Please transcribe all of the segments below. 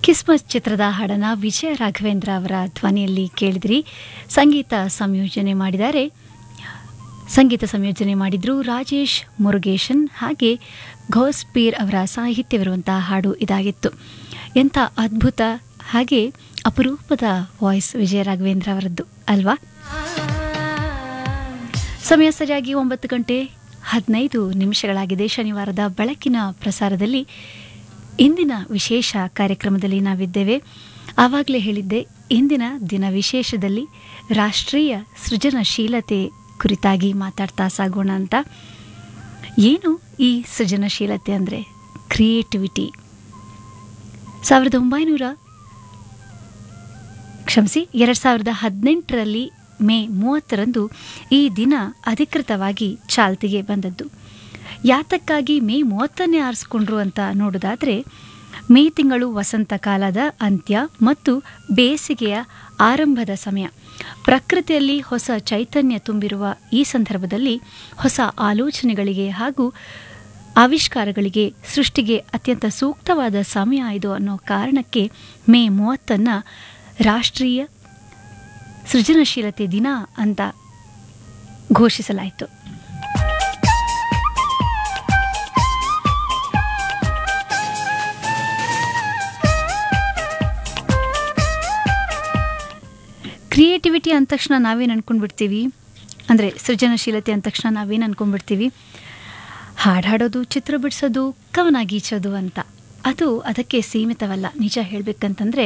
ಕಿಸ್ಮಸ್ ಚಿತ್ರದ ಹಾಡನ್ನ ವಿಜಯ ರಾಘವೇಂದ್ರ ಅವರ ಧ್ವನಿಯಲ್ಲಿ ಕೇಳಿದ್ರಿ ಸಂಗೀತ ಸಂಯೋಜನೆ ಮಾಡಿದ್ದಾರೆ ಸಂಗೀತ ಸಂಯೋಜನೆ ಮಾಡಿದ್ರು ರಾಜೇಶ್ ಮುರುಗೇಶನ್ ಹಾಗೆ ಘೋಸ್ಪೀರ್ ಅವರ ಸಾಹಿತ್ಯವಿರುವಂತಹ ಹಾಡು ಇದಾಗಿತ್ತು ಎಂಥ ಅದ್ಭುತ ಹಾಗೆ ಅಪರೂಪದ ವಾಯ್ಸ್ ವಿಜಯ ರಾಘವೇಂದ್ರ ಅವರದ್ದು ಅಲ್ವಾ ಸಮಯ ಸರಿಯಾಗಿ ಒಂಬತ್ತು ಗಂಟೆ ಹದಿನೈದು ನಿಮಿಷಗಳಾಗಿದೆ ಶನಿವಾರದ ಬೆಳಕಿನ ಪ್ರಸಾರದಲ್ಲಿ ಇಂದಿನ ವಿಶೇಷ ಕಾರ್ಯಕ್ರಮದಲ್ಲಿ ನಾವಿದ್ದೇವೆ ಆವಾಗಲೇ ಹೇಳಿದ್ದೆ ಇಂದಿನ ದಿನ ವಿಶೇಷದಲ್ಲಿ ರಾಷ್ಟ್ರೀಯ ಸೃಜನಶೀಲತೆ ಕುರಿತಾಗಿ ಮಾತಾಡ್ತಾ ಸಾಗೋಣ ಅಂತ ಏನು ಈ ಸೃಜನಶೀಲತೆ ಅಂದರೆ ಕ್ರಿಯೇಟಿವಿಟಿ ಸಾವಿರದ ಒಂಬೈನೂರ ಕ್ಷಮಿಸಿ ಎರಡು ಸಾವಿರದ ಹದಿನೆಂಟರಲ್ಲಿ ಮೇ ಮೂವತ್ತರಂದು ಈ ದಿನ ಅಧಿಕೃತವಾಗಿ ಚಾಲ್ತಿಗೆ ಬಂದದ್ದು ಯಾತಕ್ಕಾಗಿ ಮೇ ಮೂವತ್ತನ್ನೇ ಆರಿಸ್ಕೊಂಡ್ರು ಅಂತ ನೋಡೋದಾದರೆ ಮೇ ತಿಂಗಳು ವಸಂತ ಕಾಲದ ಅಂತ್ಯ ಮತ್ತು ಬೇಸಿಗೆಯ ಆರಂಭದ ಸಮಯ ಪ್ರಕೃತಿಯಲ್ಲಿ ಹೊಸ ಚೈತನ್ಯ ತುಂಬಿರುವ ಈ ಸಂದರ್ಭದಲ್ಲಿ ಹೊಸ ಆಲೋಚನೆಗಳಿಗೆ ಹಾಗೂ ಆವಿಷ್ಕಾರಗಳಿಗೆ ಸೃಷ್ಟಿಗೆ ಅತ್ಯಂತ ಸೂಕ್ತವಾದ ಸಮಯ ಇದು ಅನ್ನೋ ಕಾರಣಕ್ಕೆ ಮೇ ಮೂವತ್ತನ್ನು ರಾಷ್ಟ್ರೀಯ ಸೃಜನಶೀಲತೆ ದಿನ ಅಂತ ಘೋಷಿಸಲಾಯಿತು ಕ್ರಿಯೇಟಿವಿಟಿ ಅಂದ ತಕ್ಷಣ ನಾವೇನು ಅನ್ಕೊಂಡ್ಬಿಡ್ತೀವಿ ಅಂದರೆ ಸೃಜನಶೀಲತೆ ಅಂದ ತಕ್ಷಣ ನಾವೇನು ಅನ್ಕೊಂಡ್ಬಿಡ್ತೀವಿ ಹಾಡು ಹಾಡೋದು ಚಿತ್ರ ಬಿಡಿಸೋದು ಕವನ ಗೀಚೋದು ಅಂತ ಅದು ಅದಕ್ಕೆ ಸೀಮಿತವಲ್ಲ ನಿಜ ಹೇಳಬೇಕಂತಂದರೆ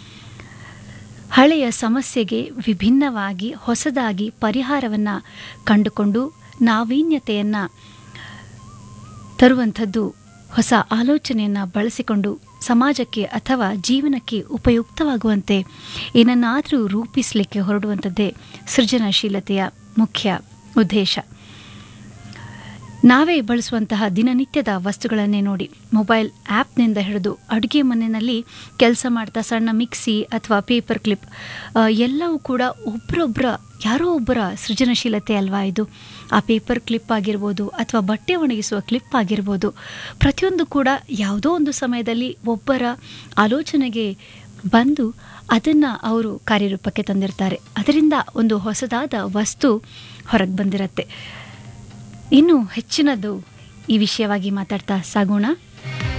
ಹಳೆಯ ಸಮಸ್ಯೆಗೆ ವಿಭಿನ್ನವಾಗಿ ಹೊಸದಾಗಿ ಪರಿಹಾರವನ್ನು ಕಂಡುಕೊಂಡು ನಾವೀನ್ಯತೆಯನ್ನು ತರುವಂಥದ್ದು ಹೊಸ ಆಲೋಚನೆಯನ್ನು ಬಳಸಿಕೊಂಡು ಸಮಾಜಕ್ಕೆ ಅಥವಾ ಜೀವನಕ್ಕೆ ಉಪಯುಕ್ತವಾಗುವಂತೆ ಏನನ್ನಾದರೂ ರೂಪಿಸಲಿಕ್ಕೆ ಹೊರಡುವಂಥದ್ದೇ ಸೃಜನಶೀಲತೆಯ ಮುಖ್ಯ ಉದ್ದೇಶ ನಾವೇ ಬಳಸುವಂತಹ ದಿನನಿತ್ಯದ ವಸ್ತುಗಳನ್ನೇ ನೋಡಿ ಮೊಬೈಲ್ ಆ್ಯಪ್ನಿಂದ ಹಿಡಿದು ಅಡುಗೆ ಮನೆಯಲ್ಲಿ ಕೆಲಸ ಮಾಡ್ತಾ ಸಣ್ಣ ಮಿಕ್ಸಿ ಅಥವಾ ಪೇಪರ್ ಕ್ಲಿಪ್ ಎಲ್ಲವೂ ಕೂಡ ಒಬ್ಬರೊಬ್ಬರ ಯಾರೋ ಒಬ್ಬರ ಸೃಜನಶೀಲತೆ ಅಲ್ವಾ ಇದು ಆ ಪೇಪರ್ ಕ್ಲಿಪ್ ಆಗಿರ್ಬೋದು ಅಥವಾ ಬಟ್ಟೆ ಒಣಗಿಸುವ ಕ್ಲಿಪ್ ಆಗಿರ್ಬೋದು ಪ್ರತಿಯೊಂದು ಕೂಡ ಯಾವುದೋ ಒಂದು ಸಮಯದಲ್ಲಿ ಒಬ್ಬರ ಆಲೋಚನೆಗೆ ಬಂದು ಅದನ್ನು ಅವರು ಕಾರ್ಯರೂಪಕ್ಕೆ ತಂದಿರ್ತಾರೆ ಅದರಿಂದ ಒಂದು ಹೊಸದಾದ ವಸ್ತು ಹೊರಗೆ ಬಂದಿರತ್ತೆ ಇನ್ನು ಹೆಚ್ಚಿನದು ಈ ವಿಷಯವಾಗಿ ಮಾತಾಡ್ತಾ ಸಾಗೋಣ